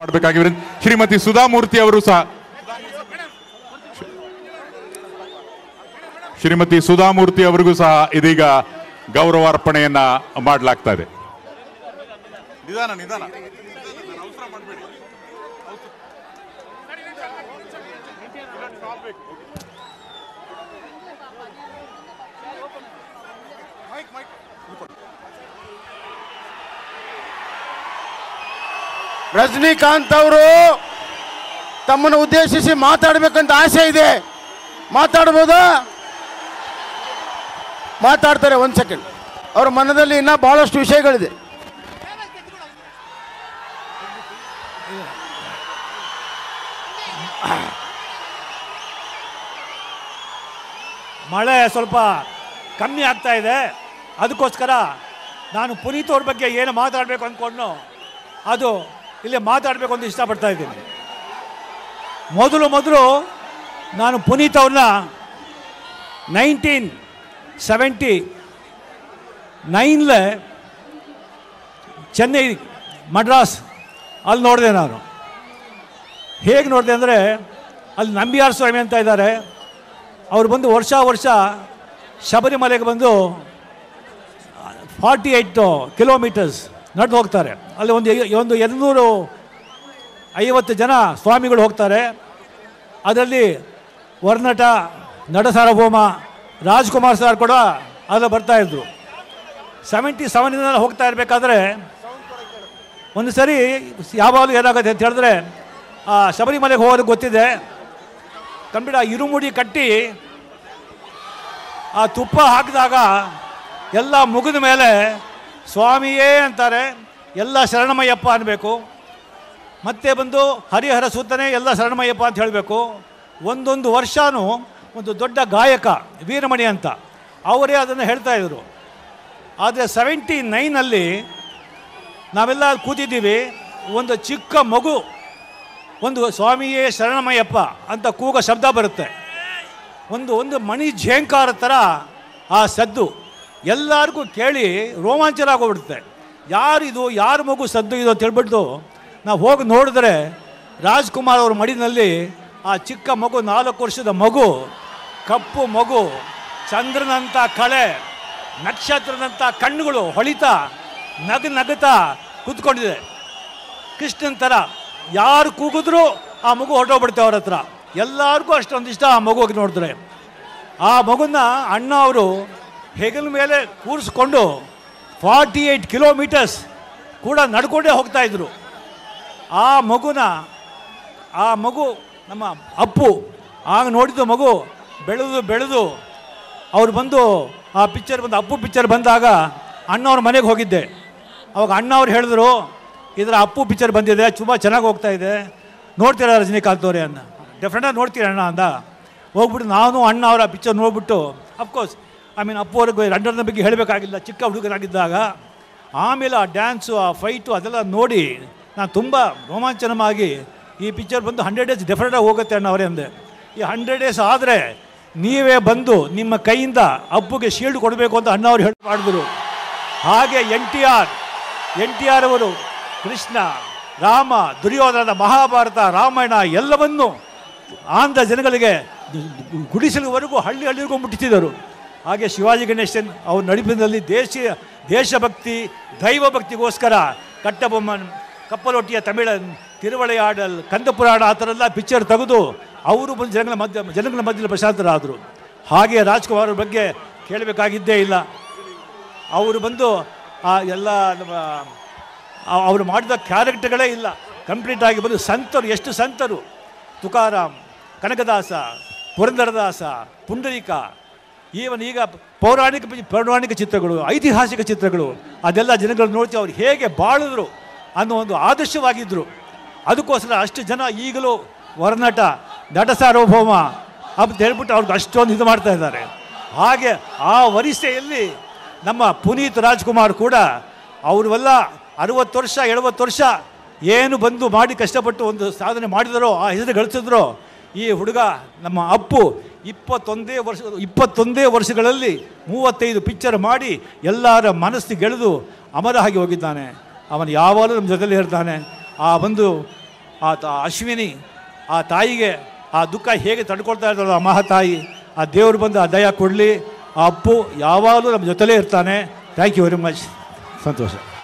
ಮಾಡಬೇಕಾಗಿ ಶ್ರೀಮತಿ ಸುಧಾಮೂರ್ತಿ ಅವರು ಸಹ ಶ್ರೀಮತಿ ಸುಧಾಮೂರ್ತಿ ಅವರಿಗೂ ಸಹ ಇದೀಗ ಗೌರವಾರ್ಪಣೆಯನ್ನ ಮಾಡಲಾಗ್ತಾ ಇದೆ ನಿಧಾನ ನಿಧಾನ ರಜನಿಕಾಂತ್ ಅವರು ತಮ್ಮನ್ನು ಉದ್ದೇಶಿಸಿ ಮಾತಾಡಬೇಕಂತ ಆಸೆ ಇದೆ ಮಾತಾಡ್ಬೋದಾ ಮಾತಾಡ್ತಾರೆ ಒಂದು ಸೆಕೆಂಡ್ ಅವ್ರ ಮನದಲ್ಲಿ ಇನ್ನೂ ಬಹಳಷ್ಟು ವಿಷಯಗಳಿದೆ ಮಳೆ ಸ್ವಲ್ಪ ಕಮ್ಮಿ ಆಗ್ತಾ ಇದೆ ಅದಕ್ಕೋಸ್ಕರ ನಾನು ಪುನೀತ್ ಅವ್ರ ಬಗ್ಗೆ ಏನು ಮಾತಾಡಬೇಕು ಅಂದ್ಕೊಂಡು ಅದು ಇಲ್ಲಿ ಮಾತಾಡಬೇಕು ಅಂತ ಇಷ್ಟಪಡ್ತಾ ಇದ್ದೀನಿ ಮೊದಲು ಮೊದಲು ನಾನು ಪುನೀತ್ ಅವ್ರನ್ನ ನೈನ್ಟೀನ್ ಸೆವೆಂಟಿ ನೈನ್ಲೆ ಚೆನ್ನೈ ಮಡ್ರಾಸ್ ಅಲ್ಲಿ ನೋಡಿದೆ ನಾನು ಹೇಗೆ ನೋಡಿದೆ ಅಂದರೆ ಅಲ್ಲಿ ನಂಬಿಯಾರ್ ಸ್ವಾಮಿ ಅಂತ ಇದ್ದಾರೆ ಅವ್ರು ಬಂದು ವರ್ಷ ವರ್ಷ ಶಬರಿಮಲೆಗೆ ಬಂದು ಫಾರ್ಟಿ ಏಯ್ಟ್ ಕಿಲೋಮೀಟರ್ಸ್ ನಡೆದು ಹೋಗ್ತಾರೆ ಅಲ್ಲಿ ಒಂದು ಎ- ಒಂದು ಎರಡುನೂರು ಐವತ್ತು ಜನ ಸ್ವಾಮಿಗಳು ಹೋಗ್ತಾರೆ ಅದರಲ್ಲಿ ವರ್ನಟ ನಟ ಸಾರ್ವಭೌಮ ರಾಜ್ಕುಮಾರ್ ಸರ್ ಕೂಡ ಅದು ಬರ್ತಾಯಿದ್ರು ಸೆವೆಂಟಿ ಸೆವೆನಿಂದ ಹೋಗ್ತಾ ಇರಬೇಕಾದ್ರೆ ಒಂದು ಸರಿ ಯಾವಾಗಲೂ ಏನಾಗುತ್ತೆ ಅಂತ ಹೇಳಿದ್ರೆ ಆ ಶಬರಿಮಲೆಗೆ ಹೋಗೋದು ಗೊತ್ತಿದೆ ಕಂಬಿಡ ಇರುಮುಡಿ ಕಟ್ಟಿ ಆ ತುಪ್ಪ ಹಾಕಿದಾಗ ಎಲ್ಲ ಮುಗಿದ ಮೇಲೆ ಸ್ವಾಮಿಯೇ ಅಂತಾರೆ ಎಲ್ಲ ಶರಣಮಯ್ಯಪ್ಪ ಅನ್ನಬೇಕು ಮತ್ತೆ ಬಂದು ಹರಿಹರ ಸೂತನೇ ಎಲ್ಲ ಶರಣಮಯ್ಯಪ್ಪ ಅಂತ ಹೇಳಬೇಕು ಒಂದೊಂದು ವರ್ಷನೂ ಒಂದು ದೊಡ್ಡ ಗಾಯಕ ವೀರಮಣಿ ಅಂತ ಅವರೇ ಅದನ್ನು ಹೇಳ್ತಾ ಇದ್ರು ಆದರೆ ಸೆವೆಂಟಿ ನೈನಲ್ಲಿ ನಾವೆಲ್ಲ ಅಲ್ಲಿ ಕೂತಿದ್ದೀವಿ ಒಂದು ಚಿಕ್ಕ ಮಗು ಒಂದು ಸ್ವಾಮಿಯೇ ಶರಣಮಯ್ಯಪ್ಪ ಅಂತ ಕೂಗ ಶಬ್ದ ಬರುತ್ತೆ ಒಂದು ಒಂದು ಮಣಿ ಝೇಂಕಾರ ಥರ ಆ ಸದ್ದು ಎಲ್ಲರಿಗೂ ಕೇಳಿ ರೋಮಾಂಚನ ಆಗೋಗ್ಬಿಡುತ್ತೆ ಯಾರಿದು ಯಾರ ಮಗು ಸದ್ದು ಇದು ಅಂತ ಹೇಳ್ಬಿಟ್ಟು ನಾವು ಹೋಗಿ ನೋಡಿದ್ರೆ ರಾಜ್ಕುಮಾರ್ ಅವ್ರ ಮಡಿನಲ್ಲಿ ಆ ಚಿಕ್ಕ ಮಗು ನಾಲ್ಕು ವರ್ಷದ ಮಗು ಕಪ್ಪು ಮಗು ಚಂದ್ರನಂಥ ಕಳೆ ನಕ್ಷತ್ರದಂಥ ಕಣ್ಣುಗಳು ಹೊಳಿತಾ ನಗು ನಗುತ್ತಾ ಕೂತ್ಕೊಂಡಿದೆ ಕೃಷ್ಣನ್ ಥರ ಯಾರು ಕೂಗಿದ್ರು ಆ ಮಗು ಹೊರಟೋಗ್ಬಿಡುತ್ತೆ ಅವ್ರ ಹತ್ರ ಎಲ್ಲರಿಗೂ ಅಷ್ಟೊಂದು ಇಷ್ಟ ಆ ಮಗುಗೆ ನೋಡಿದ್ರೆ ಆ ಮಗುನ ಅಣ್ಣ ಅವರು ಹೆಗಲ ಮೇಲೆ ಕೂರಿಸ್ಕೊಂಡು ಫಾರ್ಟಿ ಏಯ್ಟ್ ಕಿಲೋಮೀಟರ್ಸ್ ಕೂಡ ನಡ್ಕೊಂಡೇ ಹೋಗ್ತಾ ಇದ್ರು ಆ ಮಗುನ ಆ ಮಗು ನಮ್ಮ ಅಪ್ಪು ಆಗ ನೋಡಿದ್ದು ಮಗು ಬೆಳೆದು ಬೆಳೆದು ಅವ್ರು ಬಂದು ಆ ಪಿಕ್ಚರ್ ಬಂದು ಅಪ್ಪು ಪಿಕ್ಚರ್ ಬಂದಾಗ ಅಣ್ಣವ್ರ ಮನೆಗೆ ಹೋಗಿದ್ದೆ ಅವಾಗ ಅಣ್ಣ ಅವ್ರು ಹೇಳಿದ್ರು ಇದರ ಅಪ್ಪು ಪಿಕ್ಚರ್ ಬಂದಿದೆ ತುಂಬ ಚೆನ್ನಾಗಿ ಹೋಗ್ತಾ ಇದೆ ನೋಡ್ತೀರಾ ರಜನಿಕಾಂತ್ ಅವರೇ ಅನ್ನ ಡೆಫಿನೆಟಾಗಿ ನೋಡ್ತೀರ ಅಣ್ಣ ಅಂದ ಹೋಗ್ಬಿಟ್ಟು ನಾನು ಅಣ್ಣ ಅವರ ಪಿಕ್ಚರ್ ನೋಡ್ಬಿಟ್ಟು ಅಫ್ಕೋರ್ಸ್ ಐ ಮೀನ್ ಅಪ್ಪು ಅವ್ರಿಗೆ ರಂಡರ್ನ ಬಗ್ಗೆ ಹೇಳಬೇಕಾಗಿಲ್ಲ ಚಿಕ್ಕ ಹುಡುಗರಾಗಿದ್ದಾಗ ಆಮೇಲೆ ಆ ಡ್ಯಾನ್ಸು ಆ ಫೈಟು ಅದೆಲ್ಲ ನೋಡಿ ನಾನು ತುಂಬ ರೋಮಾಂಚನವಾಗಿ ಈ ಪಿಕ್ಚರ್ ಬಂದು ಹಂಡ್ರೆಡ್ ಡೇಸ್ ಡೆಫಿನೆಟಾಗಿ ಹೋಗುತ್ತೆ ಅಣ್ಣ ಅವರೇ ಅಂದೆ ಈ ಹಂಡ್ರೆಡ್ ಡೇಸ್ ಆದರೆ ನೀವೇ ಬಂದು ನಿಮ್ಮ ಕೈಯಿಂದ ಅಪ್ಪುಗೆ ಶೀಲ್ಡ್ ಕೊಡಬೇಕು ಅಂತ ಅಣ್ಣ ಅವ್ರು ಹೇಳಿ ಮಾಡಿದ್ರು ಹಾಗೆ N T R N T R ಅವರು ಕೃಷ್ಣ ರಾಮ ದುರ್ಯೋಧನದ ಮಹಾಭಾರತ ರಾಮಾಯಣ ಎಲ್ಲವನ್ನು ಆಂಧ್ರ ಜನಗಳಿಗೆ ಗುಡಿಸಲುವರೆಗೂ ಹಳ್ಳಿ ಹಳ್ಳಿಗೂ ಮುಟ್ಟಿಸಿದರು ಹಾಗೆ ಶಿವಾಜಿ ಗಣೇಶನ್ ಅವ್ರ ನಡಿಪಿನಲ್ಲಿ ದೇಶೀಯ ದೇಶಭಕ್ತಿ ದೈವಭಕ್ತಿಗೋಸ್ಕರ ಕಟ್ಟಬೊಮ್ಮನ್ ಕಪ್ಪಲೊಟ್ಟಿಯ ತಮಿಳನ್ ತಿರುವಳೆಯಾಡಲ್ ಕಂದಪುರಾಣ ಆ ಥರ ಎಲ್ಲ ಪಿಕ್ಚರ್ ತೆಗೆದು ಅವರು ಬಂದು ಜನಗಳ ಮಧ್ಯ ಜನಗಳ ಮಧ್ಯದಲ್ಲಿ ಪ್ರಶಾಂತರಾದರು ಹಾಗೆ ರಾಜ್ಕುಮಾರ್ ಅವ್ರ ಬಗ್ಗೆ ಕೇಳಬೇಕಾಗಿದ್ದೇ ಇಲ್ಲ ಅವರು ಬಂದು ಆ ಎಲ್ಲ ನಮ್ಮ ಆ- ಅವರು ಮಾಡಿದ ಕ್ಯಾರೆಕ್ಟರ್ಗಳೇ ಇಲ್ಲ ಕಂಪ್ಲೀಟ್ ಆಗಿ ಬಂದು ಸಂತರು ಎಷ್ಟು ಸಂತರು ತುಕಾರಾಮ್ ಕನಕದಾಸ ಪುರಂದರದಾಸ ಪುಂಡರೀಕ ಈವನ್ ಈಗ ಪೌರಾಣಿಕ ಪಿ- ಪೌರಾಣಿಕ ಚಿತ್ರಗಳು ಐತಿಹಾಸಿಕ ಚಿತ್ರಗಳು ಅದೆಲ್ಲ ಜನಗಳು ನೋಡ್ತೀವಿ ಅವ್ರು ಹೇಗೆ ಬಾಳಿದ್ರು ಅನ್ನೋ ಒಂದು ಆದರ್ಶವಾಗಿದ್ದರು ಅದಕ್ಕೋಸ್ಕರ ಅಷ್ಟು ಜನ ಈಗಲೂ ಹೊರನಟ ನಟ ಸಾರ್ವಭೌಮ ಅಂತ ಹೇಳ್ಬಿಟ್ಟು ಅವ್ರಿಗೆ ಅಷ್ಟೊಂದು ಇದು ಮಾಡ್ತಾ ಇದ್ದಾರೆ ಹಾಗೆ ಆ ವರಿಸೆಯಲ್ಲಿ ನಮ್ಮ ಪುನೀತ್ ರಾಜ್ಕುಮಾರ್ ಕೂಡ ಅವರೆಲ್ಲ ಅರುವತ್ತು ವರ್ಷ ಎಳುವತ್ತು ವರ್ಷ ಏನು ಬಂದು ಮಾಡಿ ಕಷ್ಟಪಟ್ಟು ಒಂದು ಸಾಧನೆ ಮಾಡಿದರೋ ಆ ಹೆಸರು ಗಳಿಸಿದ್ರೋ ಈ ಹುಡುಗ ನಮ್ಮ ಅಪ್ಪು ಇಪ್ಪತ್ತೊಂದೇ ವರ್ಷ ಇಪ್ಪತ್ತೊಂದೇ ವರ್ಷಗಳಲ್ಲಿ ಮೂವತ್ತೈದು ಪಿಕ್ಚರ್ ಮಾಡಿ ಎಲ್ಲರ ಮನಸ್ಸು ಗೆಳೆದು ಅಮರ ಆಗಿ ಹೋಗಿದ್ದಾನೆ ಅವನು ಯಾವಾಗಲೂ ನಮ್ಮ ಜೊತೆಲಿ ಇರ್ತಾನೆ ಆ ಒಂದು ಆ ತ ಅಶ್ವಿನಿ ಆ ತಾಯಿಗೆ ಆ ದುಃಖ ಹೇಗೆ ತಡ್ಕೊಳ್ತಾ ಇದ್ದಾರೋ ಆ ಮಹಾತಾಯಿ ಆ ದೇವರು ಬಂದು ಆ ದಯ ಕೊಡಲಿ ಆ ಅಪ್ಪು ಯಾವಾಗಲೂ ನಮ್ಮ ಜೊತೆಲೇ ಇರ್ತಾನೆ thank you very much Santhosh